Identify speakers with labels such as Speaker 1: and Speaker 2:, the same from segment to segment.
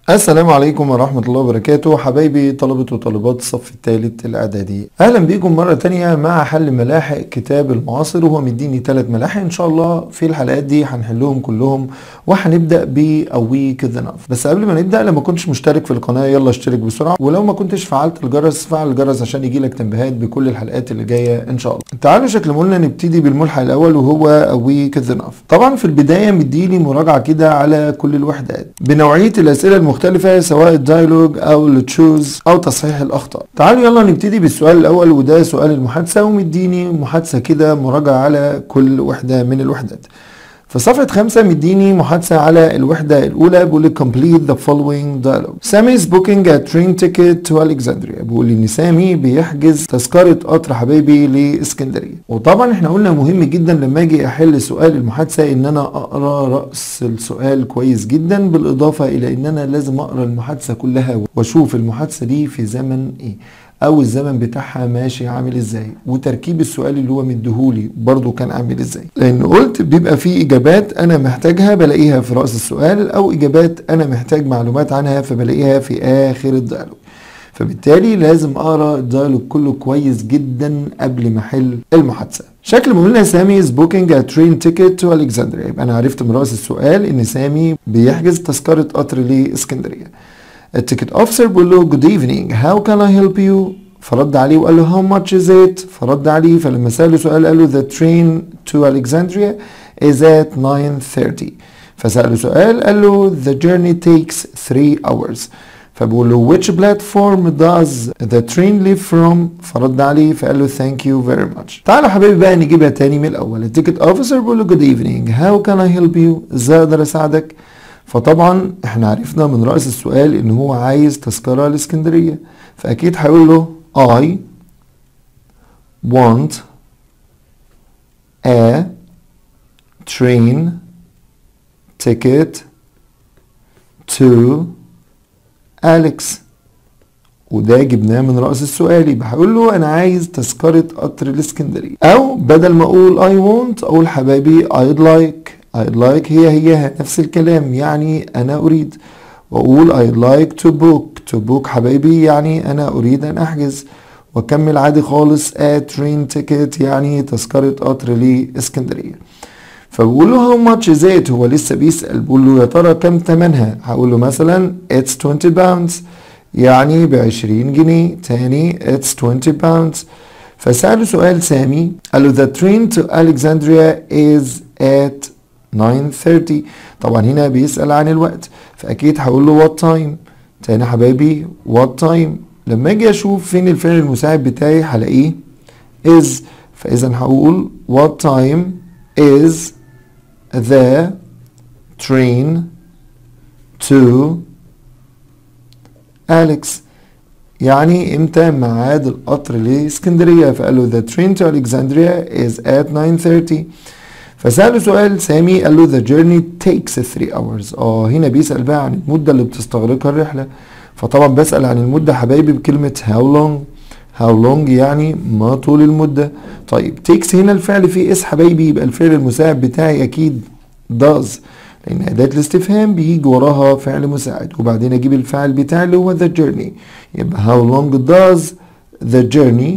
Speaker 1: السلام عليكم ورحمة الله وبركاته حبايبي طلبة وطالبات الصف الثالث الإعدادي أهلا بيكم مرة تانية مع حل ملاحق كتاب المعاصر وهو مديني ثلاث ملاحق إن شاء الله في الحلقات دي هنحلهم كلهم وهنبدأ ب A Week is Enough بس قبل ما نبدأ لما كنتش مشترك في القناة يلا اشترك بسرعة ولو ما كنتش فعلت الجرس فعل الجرس عشان يجيلك تنبيهات بكل الحلقات اللي جاية إن شاء الله تعالوا شكل ما قلنا نبتدي بالملحق الأول وهو A Week is Enough طبعا في البداية مديني مراجعة كده على كل الوحدات بنوعية الأسئلة المختلفة سواء الدايلوج او التشوز او تصحيح الاخطاء تعالوا يلا نبتدي بالسؤال الاول وده سؤال المحادثه ومديني محادثه كده مراجعه على كل وحده من الوحدات في صفحة خمسة مديني محادثة على الوحدة الأولى بيقول لي complete the following dialogue. سامي is booking a train ticket to Alexandria. بيقول إن سامي بيحجز تذكرة قطر حبايبي لإسكندرية. وطبعا احنا قلنا مهم جدا لما أجي أحل سؤال المحادثة إن أنا أقرأ رأس السؤال كويس جدا بالإضافة إلى إن أنا لازم أقرأ المحادثة كلها وأشوف المحادثة دي في زمن إيه. او الزمن بتاعها ماشي عامل ازاي وتركيب السؤال اللي هو مديهولي برضو كان عامل ازاي لان قلت بيبقى في اجابات انا محتاجها بلاقيها في راس السؤال او اجابات انا محتاج معلومات عنها فبلاقيها في اخر الديالوج فبالتالي لازم اقرا الديالوج كله كويس جدا قبل ما احل المحادثه شكل ما قلنا سامي is booking a train ticket to Alexandria يبقى انا عرفت من راس السؤال ان سامي بيحجز تذكره قطر لاسكندريه التيكت اوفيسر بيقول له good evening how can I help you فرد عليه وقال له how much is it فرد عليه فلما سأله سؤال قال له the train to Alexandria is at 9:30 فسأله سؤال قال له the journey takes 3 hours فبقول له which platform does the train leave from فرد عليه فقال له thank you very much تعالوا حبايبي بقى نجيبها تاني من الاول التيكت اوفيسر بيقول له good evening how can I help you ازاي اقدر اساعدك فطبعا احنا عرفنا من رأس السؤال ان هو عايز تذكرة لاسكندرية فاكيد هيقول له I want a train ticket to Alex وده جبناه من رأس السؤال يبقى هقول له أنا عايز تذكرة قطر الإسكندرية أو بدل ما أقول I want أقول حبايبي I'd like I'd like هي هي نفس الكلام يعني أنا أريد وأقول I'd like to book to book حبايبي يعني أنا أريد أن أحجز وأكمل عادي خالص a train ticket يعني تذكرة قطر لإسكندرية فبقول له how much is it هو لسه بيسأل بقول له يا ترى كم ثمنها هقول له مثلا it's 20 pounds يعني ب 20 جنيه تاني it's 20 pounds فسأله سؤال سامي قال له the train to Alexandria is at 9:30 طبعا هنا بيسأل عن الوقت فأكيد هقول له what time تاني حبايبي what time لما اجي اشوف فين الفعل المساعد بتاعي هلاقيه is فاذا هقول what time is the train to Alex يعني امتى ميعاد القطر لاسكندرية فقال له the train to Alexandria is at 9:30 فسأله سؤال سامي قال له the journey takes 3 hours اه هنا بيسأل بقى عن المدة اللي بتستغرقها الرحلة فطبعا بسأل عن المدة حبايبي بكلمة how long how long يعني ما طول المدة طيب takes هنا الفعل فيه اس حبايبي يبقى الفعل المساعد بتاعي أكيد does لأن أداة الاستفهام بيجي وراها فعل مساعد وبعدين أجيب الفعل بتاعي اللي هو the journey يبقى how long does the journey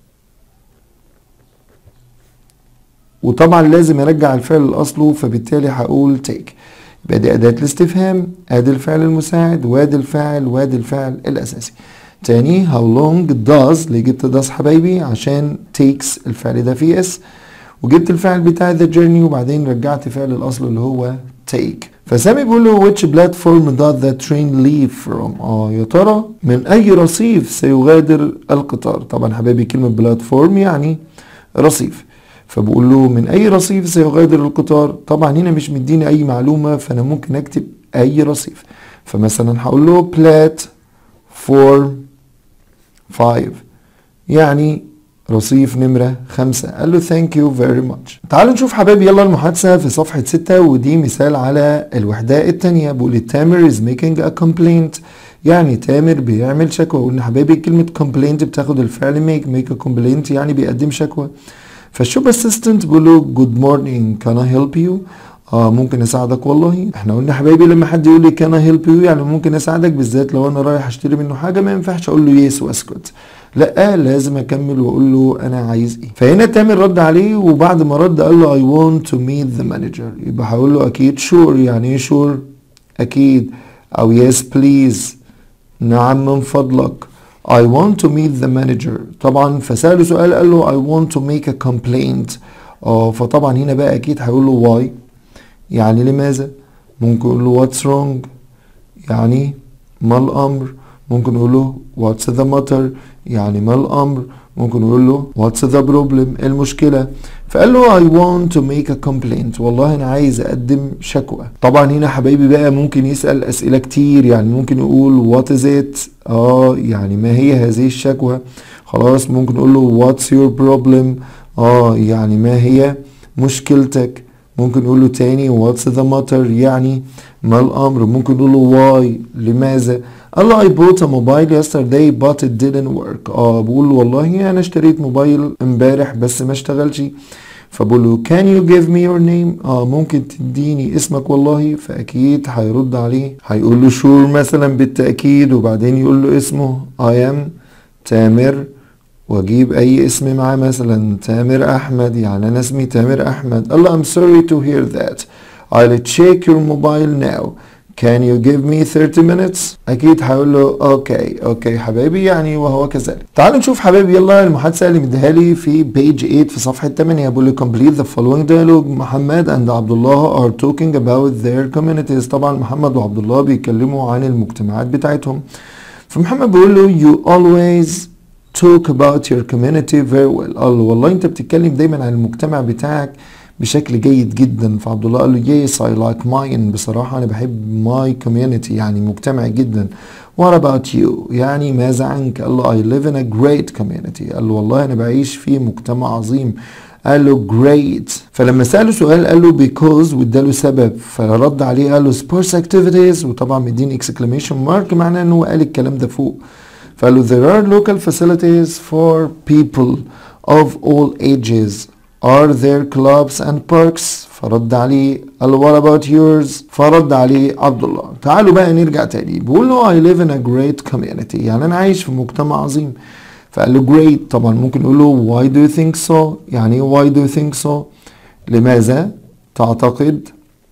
Speaker 1: وطبعا لازم ارجع الفعل لاصله فبالتالي هقول take يبقى دي اداه الاستفهام ادي الفعل المساعد وادي الفاعل وادي الفعل الاساسي تاني how long does اللي جبت does حبايبي عشان takes الفعل ده فيه اس وجبت الفعل بتاع the journey وبعدين رجعت فعل الاصل اللي هو take فسامي بيقول له which platform does the train leave from اه يا ترى من اي رصيف سيغادر القطار طبعا حبايبي كلمه platform يعني رصيف فبقول له من اي رصيف سيغادر القطار طبعا هنا مش مديني اي معلومة فانا ممكن اكتب اي رصيف فمثلا هقول له بلات فور فايف يعني رصيف نمرة خمسة قال له thank you very much تعالوا نشوف حبايبي يلا المحادثة في صفحة ستة ودي مثال على الوحدة التانية بقول تامر is making a complaint يعني تامر بيعمل شكوى قلنا حبايبي كلمة complaint بتاخد الفعل make make a complaint يعني بيقدم شكوى فالشوب اسيستنت بيقول له جود مورنينج كان اي هيلب يو اه ممكن اساعدك والله احنا قلنا حبايبي لما حد يقول لي كان هيلب يو يعني ممكن اساعدك بالذات لو انا رايح اشتري منه حاجه ما ينفعش اقول له يس واسكت لا لازم اكمل واقول له انا عايز ايه فهنا تامر رد عليه وبعد ما رد قال له I want to meet the manager يبقى هقول له اكيد sure يعني ايه sure اكيد او yes please نعم من فضلك I want to meet the manager طبعا فسأله سؤال قال له I want to make a complaint اه فطبعا هنا بقى اكيد هيقول له why يعني لماذا ممكن يقول له what's wrong يعني ما الامر ممكن يقول له what's the matter يعني ما الامر ممكن يقول له what's the problem إيه المشكلة فقال له I want to make a complaint والله انا عايز اقدم شكوى طبعا هنا حبايبي بقى ممكن يسأل اسئلة كتير يعني ممكن يقول what is it اه يعني ما هي هذه الشكوى خلاص ممكن يقول له what's your problem اه يعني ما هي مشكلتك ممكن نقول له تاني what's the matter يعني ما الامر ممكن نقول له why لماذا قال له I bought a mobile yesterday but it didn't work اه بقول له والله انا اشتريت موبايل امبارح بس ما اشتغلش فبقول له can you give me your name اه ممكن تديني اسمك والله فاكيد هيرد عليه هيقول له sure مثلا بالتاكيد وبعدين يقول له اسمه I am تامر واجيب اي اسم معاه مثلا تامر احمد يعني انا اسمي تامر احمد قال له I'm sorry to hear that I'll check your mobile now Can you give me 30 minutes؟ أكيد هقول له أوكي أوكي حبايبي يعني وهو كذلك. تعالوا نشوف حبايبي يلا المحادثة اللي مديها لي في page 8 في صفحة 8 بقول لي complete the following dialogue محمد and عبد الله are talking about their communities طبعا محمد وعبد الله بيتكلموا عن المجتمعات بتاعتهم. فمحمد بيقول له you always talk about your community very well قال له والله انت بتتكلم دايما عن المجتمع بتاعك بشكل جيد جدا فعبد الله قال له yes I like mine بصراحة أنا بحب my community يعني مجتمعي جدا what about you يعني ماذا عنك قال له I live in a great community قال له والله أنا بعيش في مجتمع عظيم قال له great فلما سأله سؤال قال له because واداله سبب فرد عليه قال له sports activities وطبعا مديني exclamation mark معناه انه قال الكلام ده فوق فقال له there are local facilities for people of all ages are there clubs and parks فرد عليه قال له what about yours فرد عليه عبد الله تعالوا بقى نرجع تاني بيقول له I live in a great community يعني انا عايش في مجتمع عظيم فقال له great طبعا ممكن نقول له why do you think so يعني why do you think so لماذا تعتقد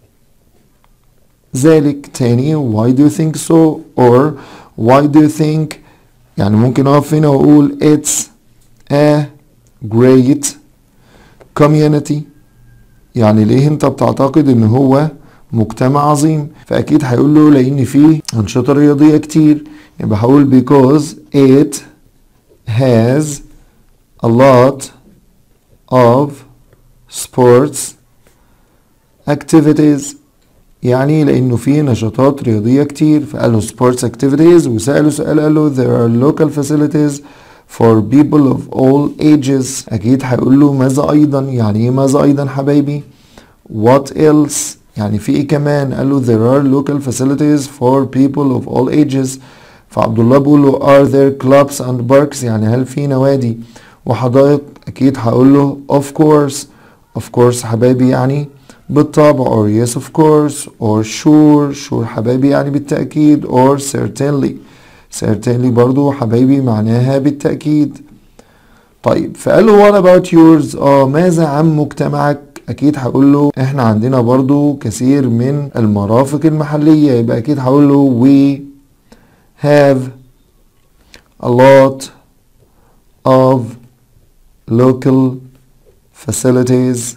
Speaker 1: ذلك تاني why do you think so or why do you think يعني ممكن اقف هنا واقول it's a great community يعني ليه انت بتعتقد ان هو مجتمع عظيم فاكيد هيقول له لان فيه انشطه رياضيه كتير يبقى هقول because it has a lot of sports activities يعني لانه فيه نشاطات رياضيه كتير فقال له sports activities وساله سؤال قال له there are local facilities for people of all ages اكيد هيقول له ماذا ايضا يعني ايه ماذا ايضا حبايبي what else يعني في ايه كمان قال له there are local facilities for people of all ages فعبد الله بيقول له are there clubs and parks يعني هل في نوادي وحدائق اكيد هقول له of course of course حبايبي يعني بالطبع or yes of course or sure sure حبايبي يعني بالتأكيد or certainly certainly برضو حبايبي معناها بالتأكيد طيب فقال له what about yours اه ماذا عن مجتمعك اكيد هقول له احنا عندنا برضو كثير من المرافق المحلية يبقى اكيد هقول له we have a lot of local facilities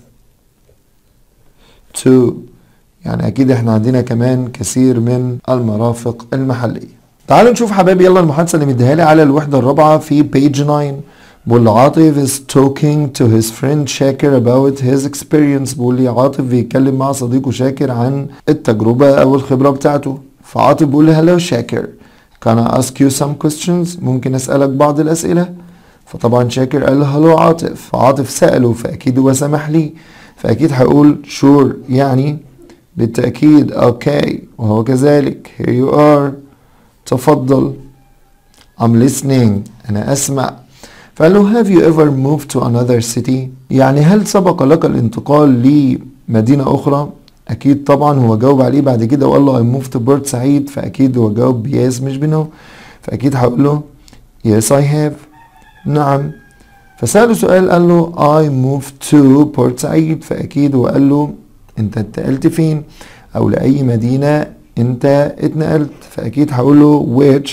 Speaker 1: too يعني اكيد احنا عندنا كمان كثير من المرافق المحلية تعالوا نشوف حبايبي يلا المحادثة اللي مديها لي على الوحدة الرابعة في page 9 بقول عاطف is talking to his friend شاكر about his experience بقول لي عاطف بيتكلم مع صديقه شاكر عن التجربة أو الخبرة بتاعته فعاطف بيقول لي hello شاكر can I ask you some questions ممكن أسألك بعض الأسئلة فطبعا شاكر قال له hello عاطف فعاطف سأله فأكيد هو سمح لي فأكيد هقول sure يعني بالتأكيد okay وهو كذلك here you are تفضل I'm listening أنا أسمع فقال له have you ever moved to another city يعني هل سبق لك الانتقال لمدينة أخرى اكيد طبعا هو جاوب عليه بعد كده وقال له I moved to بورسعيد فاكيد هو جاوب yes مش بنو فاكيد هقول له yes I have نعم فسأله سؤال قال له I moved to بورسعيد فاكيد هو قال له انت اتنقلت فين او لاي مدينة انت اتنقلت فاكيد هقول له which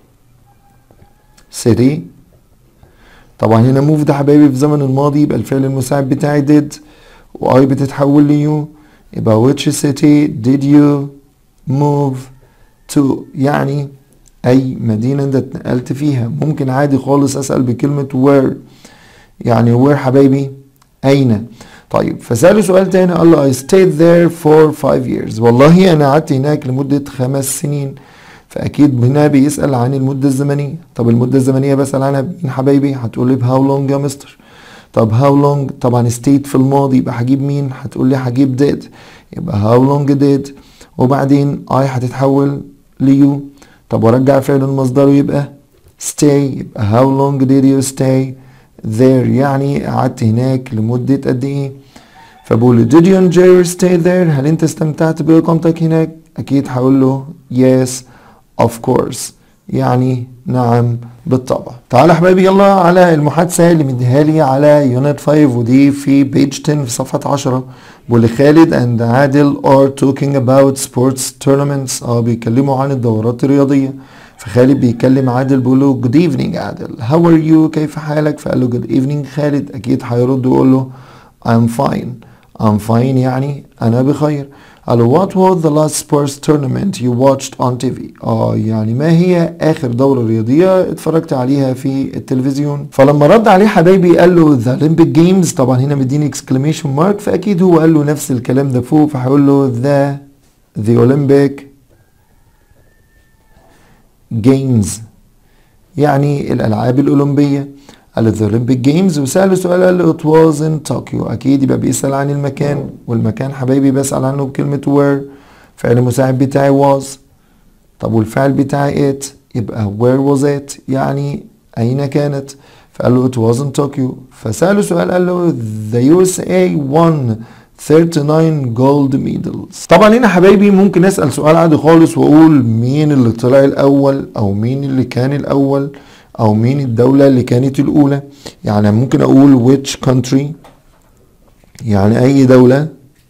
Speaker 1: city طبعا هنا move ده حبايبي في زمن الماضي يبقى الفعل المساعد بتاعي did واي بتتحول ليو يبقى which city did you move to يعني اي مدينة انت اتنقلت فيها ممكن عادي خالص اسأل بكلمة where يعني where حبايبي اين طيب فسأله سؤال تاني قال له I stayed there for five years والله انا قعدت هناك لمدة خمس سنين فاكيد هنا بيسأل عن المدة الزمنية طب المدة الزمنية بسأل عنها مين حبايبي هتقول لي بهاو لونج يا مستر طب هاو لونج طبعا stayed في الماضي يبقى هجيب مين هتقول لي هجيب did يبقى how long did وبعدين I هتتحول ليو طب وارجع فعل المصدر يبقى stay يبقى how long did you stay there يعني قعدت هناك لمدة قد ايه فبقول did you enjoy your stay there هل انت استمتعت بإقامتك هناك اكيد هقول له yes of course يعني نعم بالطبع تعالى حبايبي يلا على المحادثة اللي مديها لي على يونت 5 ودي في بيج 10 في صفحة 10 بيقول لي خالد and عادل are talking about sports tournaments اه بيتكلموا عن الدورات الرياضية فخالد بيكلم عادل بيقول له good evening عادل how are you كيف حالك فقال له good evening خالد اكيد هيرد ويقول له I'm fine I'm fine يعني انا بخير قال له what was the last sports tournament you watched on TV اه يعني ما هي اخر دورة رياضية اتفرجت عليها في التلفزيون فلما رد عليه حبايبي قال له the Olympic Games طبعا هنا مديني exclamation mark فاكيد هو قال له نفس الكلام ده فوق فهقول له the the Olympic Games يعني الالعاب الاولمبية قال له the Olympic Games وسأله سؤال قال له it was in Tokyo أكيد يبقى بيسأل عن المكان والمكان حبايبي بسأل عنه بكلمة where فعل المساعد بتاعي was طب والفعل بتاعي it يبقى where was it يعني أين كانت فقال له it was in Tokyo فسأله سؤال قال له the USA won 39 gold medals طبعا هنا حبايبي ممكن اسال سؤال عادي خالص واقول مين اللي طلع الاول او مين اللي كان الاول او مين الدولة اللي كانت الاولى يعني ممكن اقول which country يعني اي دولة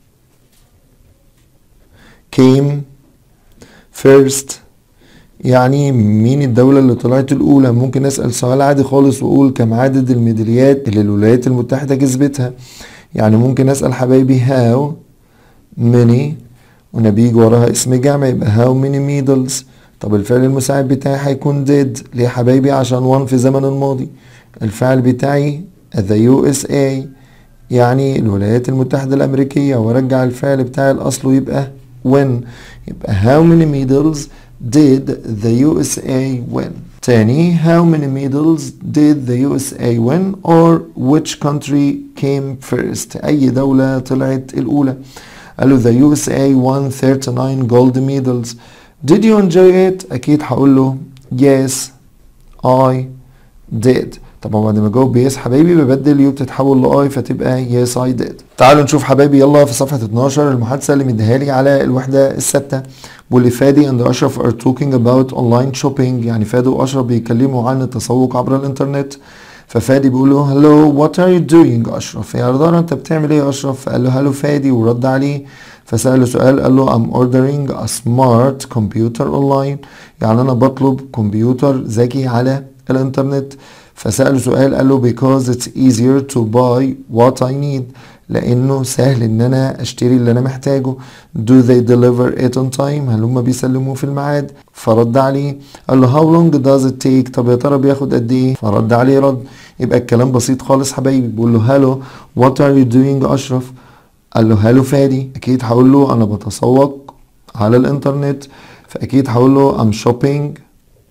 Speaker 1: came first يعني مين الدولة اللي طلعت الأولى ممكن أسأل سؤال عادي خالص وأقول كم عدد الميداليات اللي الولايات المتحدة كسبتها يعني ممكن أسأل حبايبي how many وأنا بيجي وراها اسم جمع يبقى how many medals طب الفعل المساعد بتاعي هيكون did ليه يا حبايبي عشان one في زمن الماضي الفعل بتاعي the USA يعني الولايات المتحدة الأمريكية وارجع الفعل بتاعي الأصل يبقى win يبقى how many medals did the USA win تاني how many medals did the USA win or which country came first أي دولة طلعت الأولى قال له the USA won 39 gold medals did you enjoy it أكيد هقول له yes I did طبعا بعد ما اجاوب بيس حبايبي ببدل يو بتتحول لاي فتبقى يس اي ديد تعالوا نشوف حبايبي يلا في صفحه 12 المحادثه اللي مديها لي على الوحده الثابته بيقول لي فادي اند اشرف ار توكينج اباوت اونلاين شوبينج يعني فادي واشرف بيتكلموا عن التسوق عبر الانترنت ففادي بيقول له هلو وات ار يو دوينج اشرف يا رضا انت بتعمل ايه يا اشرف فقال له هلو فادي ورد عليه فسأله سؤال قال له I'm ordering a smart computer online يعني أنا بطلب كمبيوتر ذكي على الإنترنت فسأله سؤال قال له because it's easier to buy what I need لأنه سهل إن أنا أشتري اللي أنا محتاجه do they deliver it on time هل هم بيسلموه في الميعاد فرد عليه قال له how long does it take طب يا ترى بياخد قد إيه فرد عليه رد يبقى الكلام بسيط خالص حبايبي بقول له هالو what are you doing أشرف قال له هالو فادي أكيد هقول له أنا بتسوق على الإنترنت فأكيد هقول له I'm shopping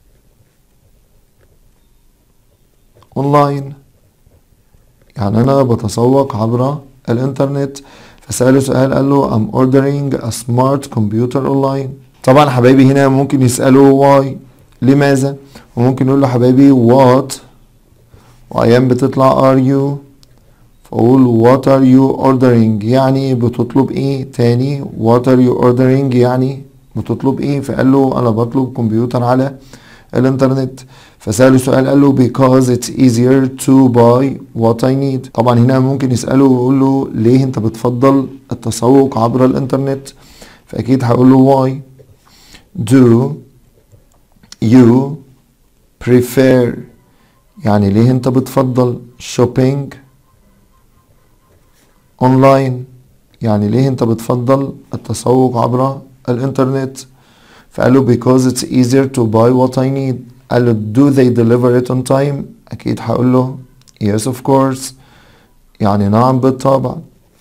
Speaker 1: اونلاين يعني انا بتسوق عبر الانترنت فسأله سؤال قال له I'm ordering a smart computer online طبعا حبايبي هنا ممكن يسألوا why لماذا وممكن يقول له حبايبي what وايام بتطلع are you فاقول what are you ordering يعني بتطلب ايه تاني what are you ordering يعني بتطلب ايه فقال له انا بطلب كمبيوتر على الانترنت فسأله سؤال قال له because it's easier to buy what I need طبعا هنا ممكن يسأله ويقول له ليه انت بتفضل التسوق عبر الانترنت فاكيد هقول له why do you prefer يعني ليه انت بتفضل shopping online يعني ليه انت بتفضل التسوق عبر الانترنت فقال له because it's easier to buy what I need قال له do they deliver it on time اكيد هقول له yes of course يعني نعم بالطبع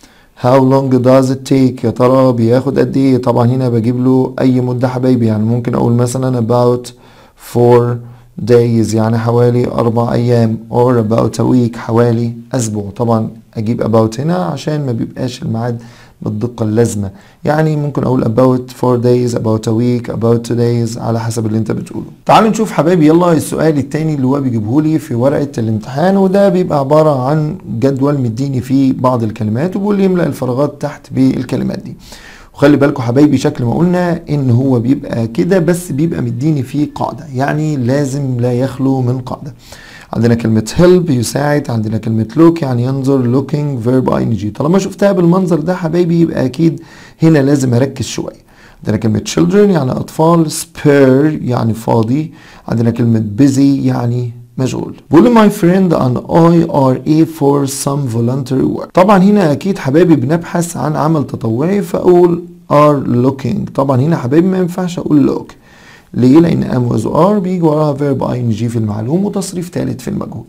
Speaker 1: how long does it take يا ترى بياخد قد ايه طبعا هنا بجيب له اي مدة حبايبي يعني ممكن اقول مثلا about four days يعني حوالي اربع ايام or about a week حوالي اسبوع طبعا اجيب about هنا عشان ما بيبقاش الميعاد بالدقة اللازمة يعني ممكن اقول about four days about a week about two days على حسب اللي انت بتقوله تعالوا نشوف حبايبي يلا السؤال التاني اللي هو بيجيبه لي في ورقة الامتحان وده بيبقى عبارة عن جدول مديني فيه بعض الكلمات وبيقول لي يملأ الفراغات تحت بالكلمات دي وخلي بالكم حبايبي شكل ما قلنا ان هو بيبقى كده بس بيبقى مديني فيه قاعدة يعني لازم لا يخلو من قاعدة عندنا كلمة help يساعد عندنا كلمة look يعني ينظر looking verb ing طالما شفتها بالمنظر ده حبايبي يبقى أكيد هنا لازم أركز شوية عندنا كلمة children يعني أطفال spare يعني فاضي عندنا كلمة busy يعني مشغول بقول my friend and I are a for some voluntary work طبعا هنا أكيد حبايبي بنبحث عن عمل تطوعي فأقول are looking طبعا هنا حبايبي ما ينفعش أقول look ليه؟ لأن am was are بيجي وراها verb ing في المعلوم وتصريف ثالث في المجهول.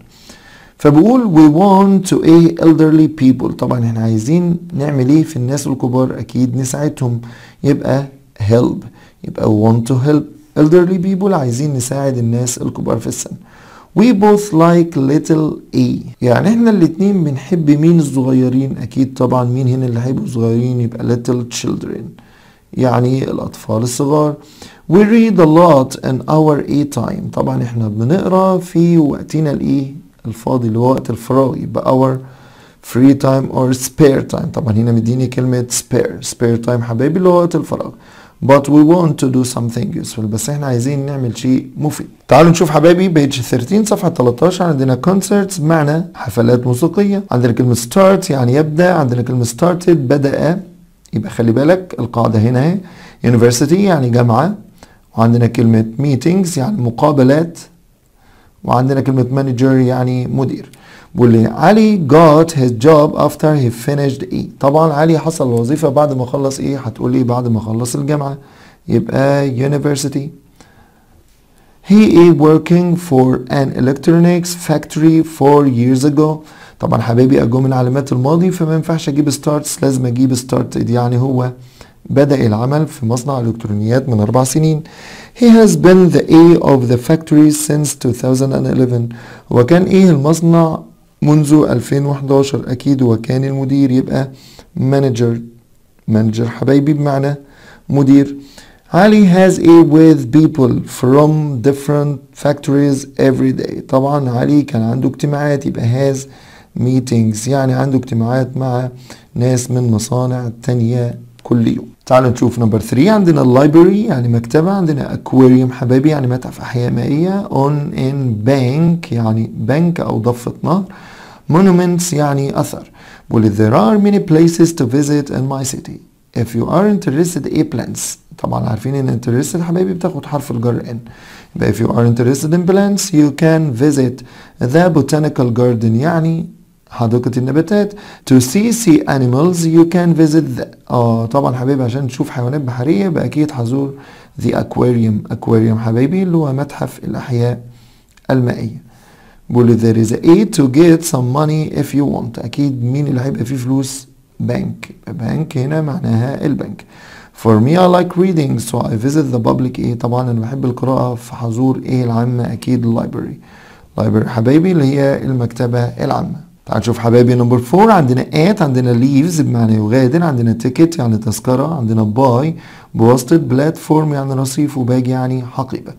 Speaker 1: فبقول we want to a elderly people طبعا احنا عايزين نعمل ايه في الناس الكبار أكيد نساعدهم يبقى help يبقى want to help elderly people عايزين نساعد الناس الكبار في السن. We both like little a يعني احنا الاتنين بنحب مين الصغيرين أكيد طبعا مين هنا اللي هيبقوا صغيرين يبقى little children يعني الأطفال الصغار We read a lot in our a time طبعا احنا بنقرا في وقتنا الايه الفاضي اللي هو وقت الفراغ يبقى our free time or spare time طبعا هنا مديني كلمة spare spare time حبايبي اللي هو وقت الفراغ but we want to do something useful بس احنا عايزين نعمل شيء مفيد تعالوا نشوف حبايبي بيج 13 صفحة 13 عندنا concerts بمعنى حفلات موسيقية عندنا كلمة start يعني يبدأ عندنا كلمة started بدأ يبقى خلي بالك القاعدة هنا اهي university يعني جامعة وعندنا كلمة meetings يعني مقابلات وعندنا كلمة manager يعني مدير بيقول لي علي got his job after he finished E طبعا علي حصل الوظيفة بعد ما خلص ايه هتقول لي بعد ما خلص الجامعة يبقى university he is working for an electronics factory four years ago طبعا حبايبي اجو من علامات الماضي فما ينفعش اجيب starts لازم اجيب started يعني هو بدأ العمل في مصنع الكترونيات من أربع سنين. He has been the A of the factory since 2011. وكان إيه المصنع منذ 2011 أكيد وكان المدير يبقى manager manager حبايبي بمعنى مدير. علي has a with people from different factories every day. طبعا علي كان عنده اجتماعات يبقى has meetings يعني عنده اجتماعات مع ناس من مصانع تانية كل يوم تعالوا نشوف نمبر 3 عندنا اللايبرري يعني مكتبة عندنا اكواريوم حبايبي يعني متحف احياء مائية اون ان بانك يعني بنك او ضفة نهر monuments يعني اثر بقول there are many places to visit in my city if you are interested a plants طبعا عارفين ان interested حبايبي بتاخد حرف الجر ان يبقى if you are interested in plants you can visit the botanical garden يعني حديقة النباتات to see sea animals you can visit the اه طبعا حبايبي عشان تشوف حيوانات بحرية يبقى اكيد هزور the aquarium aquarium حبايبي اللي هو متحف الاحياء المائية بيقول there is a aid to get some money if you want اكيد مين اللي هيبقى فيه فلوس بنك بنك هنا معناها البنك For me I like reading so I visit the public ايه طبعا انا بحب القراءة فحزور ايه العامة اكيد اللايبرري library حبايبي اللي هي المكتبة العامة تعال نشوف حبايبي نمبر 4 عندنا ات عندنا ليفز بمعنى يغادر عندنا تيكت يعني تذكرة عندنا باي بواسطة بلاتفورم يعني رصيف وباج يعني حقيبة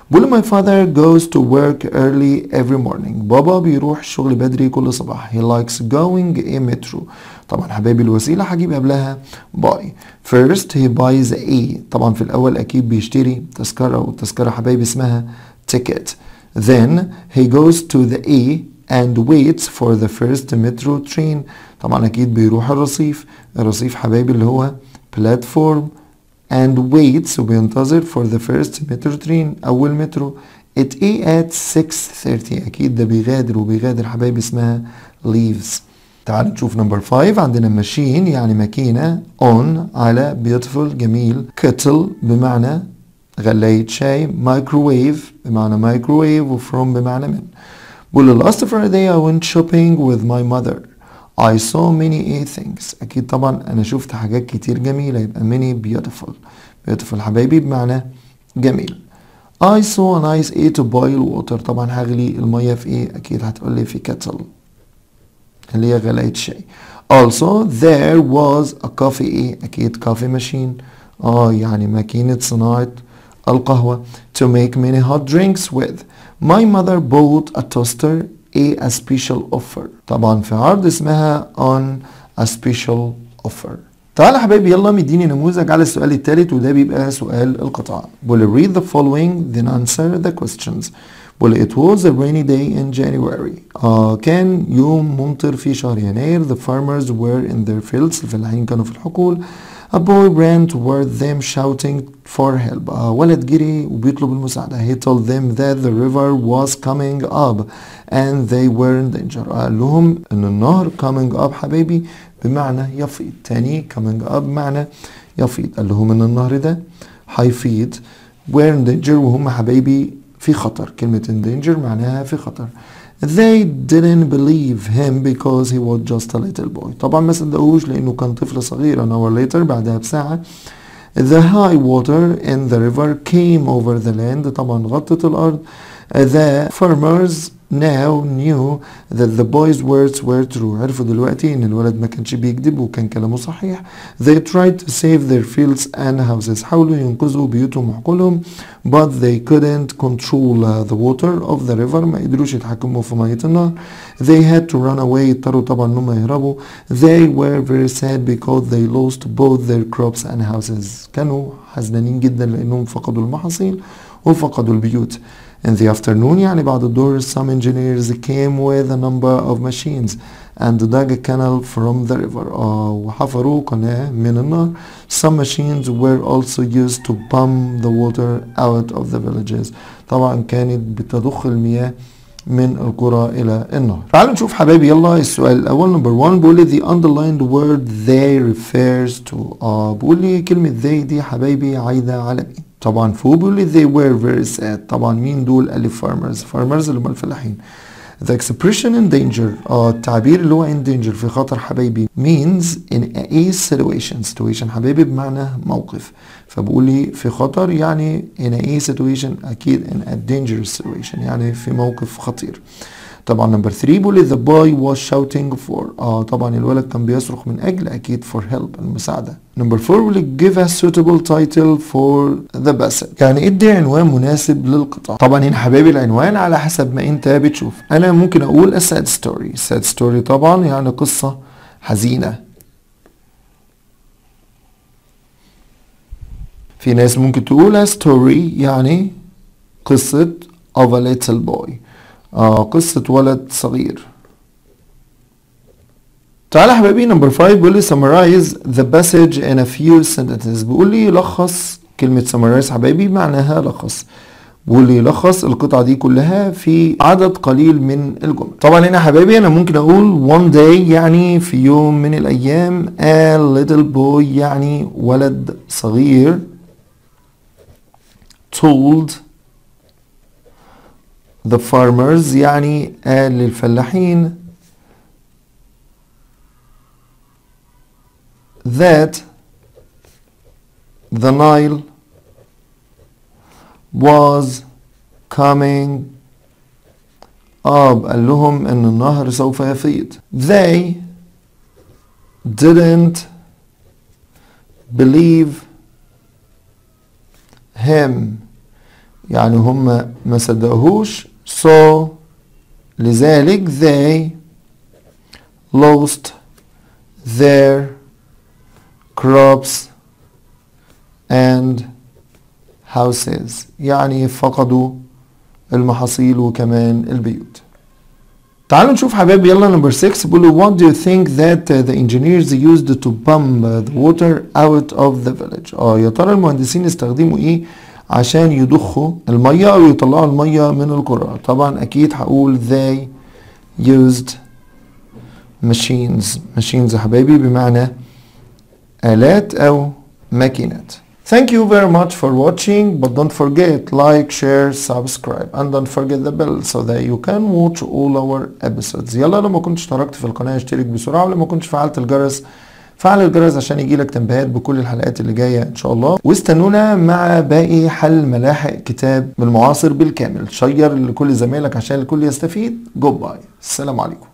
Speaker 1: بقول my father goes to work early every morning بابا بيروح الشغل بدري كل صباح he likes going a metro طبعا حبايبي الوسيلة هجيب قبلها buy first he buys a طبعا في الأول أكيد بيشتري تذكرة والتذكرة حبايبي اسمها ticket then he goes to the A and waits for the first metro train طبعا أكيد بيروح الرصيف الرصيف حبايبي اللي هو platform and waits وبينتظر for the first metro train أول مترو at A at 6.30 أكيد ده بيغادر وبيغادر حبايبي اسمها leaves تعالوا نشوف نمبر 5 عندنا ماشين يعني ماكينة on على beautiful جميل kettle بمعنى غلاية شاي مايكروويف بمعنى مايكروويف وفروم بمعنى من بقول last Friday I went shopping with my mother I saw many things أكيد طبعا أنا شفت حاجات كتير جميلة يبقى many beautiful beautiful حبايبي بمعنى جميل I saw a nice A to boil water طبعا هغلي المية في ايه أكيد هتقولي في kettle اللي هي غلاية شاي also there was a coffee ايه أكيد coffee machine اه يعني ماكينة صناعة القهوة to make many hot drinks with my mother bought a toaster a, a special offer طبعا في عرض اسمها on a special offer تعالى حبايبي يلا مديني نموذج على السؤال الثالث وده بيبقى سؤال القطاع بقول read the following then answer the questions بقول it was a rainy day in January آه كان يوم ممطر في شهر يناير the farmers were in their fields الفلاحين كانوا في الحقول A boy ran toward them shouting for help. آه ولد جري وبيطلب المساعدة. He told them that the river was coming up and they were in danger. قال لهم إن النهر coming up حبايبي بمعنى يفيض. تاني coming up بمعنى يفيض. قال لهم إن النهر ده هيفيض. were in danger وهم حبايبي في خطر. كلمة in danger معناها في خطر. They didn't believe him because he was just a little boy. طبعا ما صدقوش لأنه كان طفل صغير. An hour later بعدها بساعة The high water in the river came over the land. طبعا غطت الأرض. The farmers now knew that the boys' words were true. عرفوا دلوقتي إن الولد ما كانش بيكذب وكان كلامه صحيح. They tried to save their fields and houses. حاولوا ينقذوا بيوتهم وحقولهم but they couldn't control uh, the water of the river. ما قدروش يتحكموا في مية النهر. They had to run away. اضطروا طبعا إنهم يهربوا. They were very sad because they lost both their crops and houses. كانوا حزنانين جدا لأنهم فقدوا المحاصيل وفقدوا البيوت. In the afternoon يعني بعد الظهر some engineers came with a number of machines and dug a canal from the river آه وحفروا قناة من النهر some machines were also used to pump the water out of the villages طبعا كانت بتضخ المياه من القرى إلى النهر تعالوا نشوف حبايبي يلا السؤال الأول نمبر 1 بيقول لي the underlined word they refers to آه بيقول لي كلمة they دي حبايبي عايدة على مين طبعا فوق بيقول لي they were very sad طبعا مين دول قال لي farmers farmers اللي هم الفلاحين the expression in danger اه التعبير اللي هو in danger في خطر حبايبي means in a situation situation حبايبي بمعنى موقف فبقول لي في خطر يعني in a situation اكيد in a dangerous situation يعني في موقف خطير طبعا نمبر 3 بيقول لي the boy was shouting for اه طبعا الولد كان بيصرخ من اجل اكيد for help المساعده نمبر 4 بيقول لي give a suitable title for the passage يعني ادي عنوان مناسب للقطاع طبعا هنا حبايبي العنوان على حسب ما انت بتشوف انا ممكن اقول a sad story sad story طبعا يعني قصه حزينه في ناس ممكن تقول a story يعني قصة of a little boy آه قصة ولد صغير تعالى يا حبايبي نمبر 5 بيقول لي summarize the passage in a few sentences بيقول لي لخص كلمة summarize حبايبي معناها لخص بيقول لي لخص القطعة دي كلها في عدد قليل من الجمل طبعا هنا حبايبي انا ممكن اقول one day يعني في يوم من الايام a little boy يعني ولد صغير told the farmers يعني قال للفلاحين that the Nile was coming up قال لهم ان النهر سوف يفيض they didn't believe him يعني هم ما صدقوهوش so لذلك they lost their crops and houses يعني فقدوا المحاصيل وكمان البيوت تعالوا نشوف حبايبي يلا نمبر 6 بيقولوا what do you think that uh, the engineers used to pump uh, the water out of the village اه يا ترى المهندسين استخدموا ايه عشان يضخوا المية او يطلعوا المية من القرى طبعا اكيد هقول they used machines machines يا حبايبي بمعنى آلات أو ماكينات Thank you very much for watching but don't forget like, share, subscribe and don't forget the bell so that you can watch all our episodes يلا لو ما كنتش اشتركت في القناة اشترك بسرعة ولو ما كنتش فعلت الجرس فعل الجرس عشان يجيلك تنبيهات بكل الحلقات اللي جاية ان شاء الله واستنونا مع باقي حل ملاحق كتاب المعاصر بالكامل شير لكل زمايلك عشان الكل يستفيد جود باي السلام عليكم